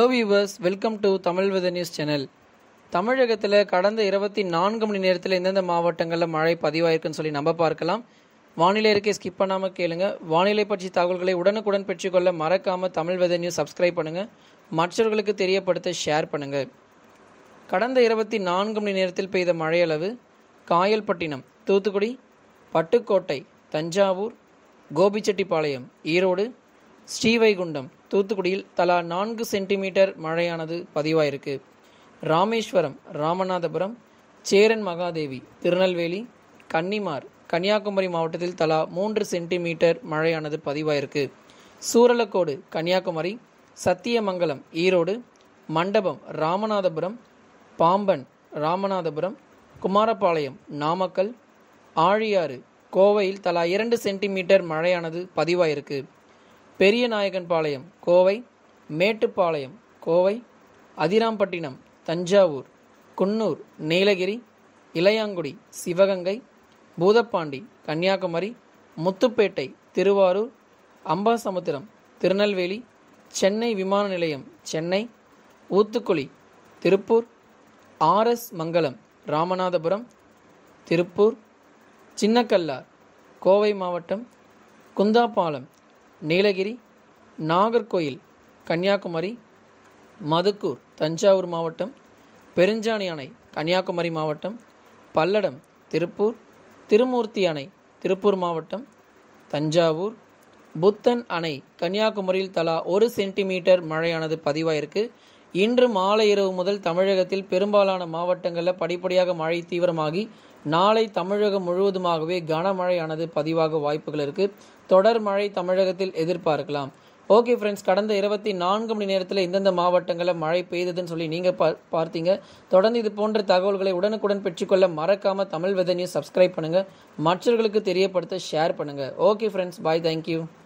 hello viewers welcome to Tamil with news channel தமிழகத்தில் கடந்த இருபத்தி நான்கு மணி நேரத்தில் எந்தெந்த மாவட்டங்களில் மழை பதிவாயிருக்குன்னு சொல்லி நம்ம பார்க்கலாம் வானிலை இருக்கே ஸ்கிப் பண்ணாமல் கேளுங்க வானிலை பற்றி தகவல்களை உடனுக்குடன் பெற்றுக்கொள்ள மறக்காமல் தமிழ் வித நியூஸ் சப்ஸ்கிரைப் பண்ணுங்கள் மற்றவர்களுக்கு தெரியப்படுத்த ஷேர் பண்ணுங்கள் கடந்த இருபத்தி நான்கு மணி நேரத்தில் பெய்த மழையளவு காயல்பட்டினம் தூத்துக்குடி பட்டுக்கோட்டை தஞ்சாவூர் கோபிச்செட்டிப்பாளையம் ஈரோடு ஸ்ரீவைகுண்டம் தூத்துக்குடியில் தலா நான்கு சென்டிமீட்டர் மழையானது பதிவாயிருக்கு ராமேஸ்வரம் ராமநாதபுரம் சேரன் மகாதேவி திருநெல்வேலி கன்னிமார் கன்னியாகுமரி மாவட்டத்தில் தலா மூன்று சென்டிமீட்டர் மழையானது பதிவாயிருக்கு சூரலக்கோடு கன்னியாகுமரி சத்தியமங்கலம் ஈரோடு மண்டபம் ராமநாதபுரம் பாம்பன் ராமநாதபுரம் குமாரபாளையம் நாமக்கல் ஆழியாறு கோவையில் தலா இரண்டு சென்டிமீட்டர் மழையானது பதிவாயிருக்கு பெரியநாயகன்பாளையம் கோவை மேட்டுப்பாளையம் கோவை அதிராம்பட்டினம் தஞ்சாவூர் குன்னூர் நீலகிரி இளையாங்குடி சிவகங்கை பூதப்பாண்டி கன்னியாகுமரி முத்துப்பேட்டை திருவாரூர் அம்பாசமுத்திரம் திருநெல்வேலி சென்னை விமான நிலையம் சென்னை ஊத்துக்குளி திருப்பூர் ஆர்எஸ் மங்கலம் ராமநாதபுரம் திருப்பூர் சின்னக்கல்லார் கோவை மாவட்டம் குந்தாபாலம் நீலகிரி நாகர்கோயில் கன்னியாகுமரி மதுக்கூர் தஞ்சாவூர் மாவட்டம் பெருஞ்சாணி அணை கன்னியாகுமரி மாவட்டம் பல்லடம் திருப்பூர் திருமூர்த்தி அணை திருப்பூர் மாவட்டம் தஞ்சாவூர் புத்தன் அணை கன்னியாகுமரியில் தலா ஒரு சென்டிமீட்டர் மழையானது பதிவாயிருக்கு இன்று மாலை இரவு முதல் தமிழகத்தில் பெரும்பாலான மாவட்டங்களில் படிப்படியாக மழை தீவிரமாகி நாளை தமிழகம் முழுவதுமாகவே கனமழையானது பதிவாக வாய்ப்புகள் இருக்கு தொடர் மழை தமிழகத்தில் எதிர்பார்க்கலாம் ஓகே ஃப்ரெண்ட்ஸ் கடந்த இருபத்தி நான்கு மணி நேரத்தில் எந்தெந்த மாவட்டங்களில் மழை பெய்ததுன்னு சொல்லி நீங்கள் பா பார்த்தீங்க தொடர்ந்து இது போன்ற தகவல்களை உடனுக்குடன் பெற்றுக்கொள்ள மறக்காமல் தமிழ் வெத நியூஸ் சப்ஸ்கிரைப் பண்ணுங்கள் மற்றவர்களுக்கு தெரியப்படுத்த ஷேர் பண்ணுங்கள் ஓகே ஃப்ரெண்ட்ஸ் பாய் தேங்க்யூ